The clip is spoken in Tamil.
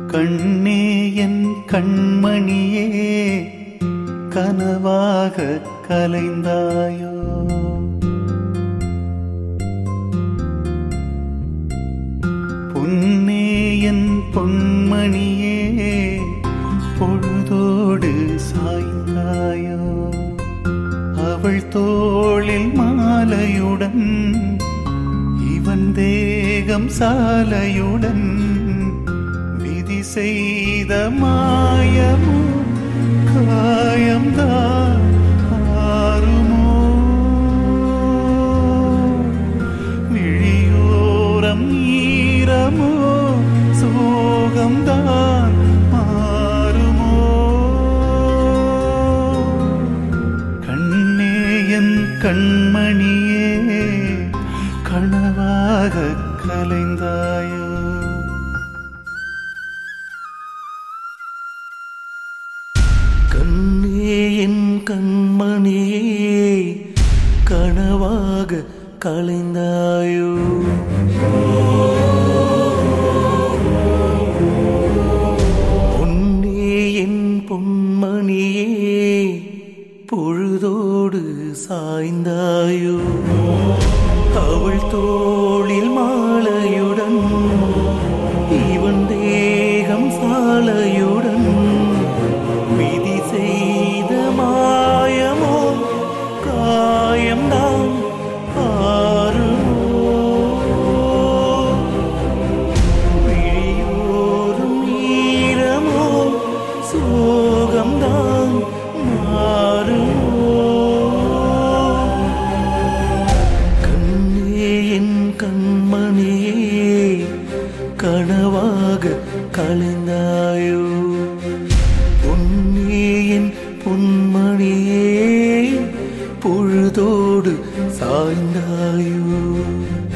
கண்ணே என் கண்மணியே கனவாக கலைந்தாயோ பொன்னே என் பொன்மணியே பொழுதோடு சாய்ந்தாயோ அவள் தோளில் மாலையுடன் இவன் தேகம் சாலையுடன் விதி செய்த மாயமோ காயம்தான் ஆறுமோ விழியோரம் ஈரமோ சோகம்தான் மாறுமோ கண்ணே என் கண்மணியே கனவாக கலைந்தாயோ கண்ணே என் கண்மணியே கனவாக கலைந்தாயோ பொன்னே என் பொன்மணியே பொழுதோடு சாய்ந்தாயோ அவள் தோளில் மாலையுடன் இவன் தேகம் சாலையுடன் விதி செய்த மாயமோ காயம்தான் ஆறுமோ விழியோரும் ஈரமோ சோகம்தான் மாறுமோ கண்ணே என் கண்மணியே கனவாக கலைந்தாயோ பொன்னே என் பொன்மணியே பொழுதோடு சாய்ந்தாயோ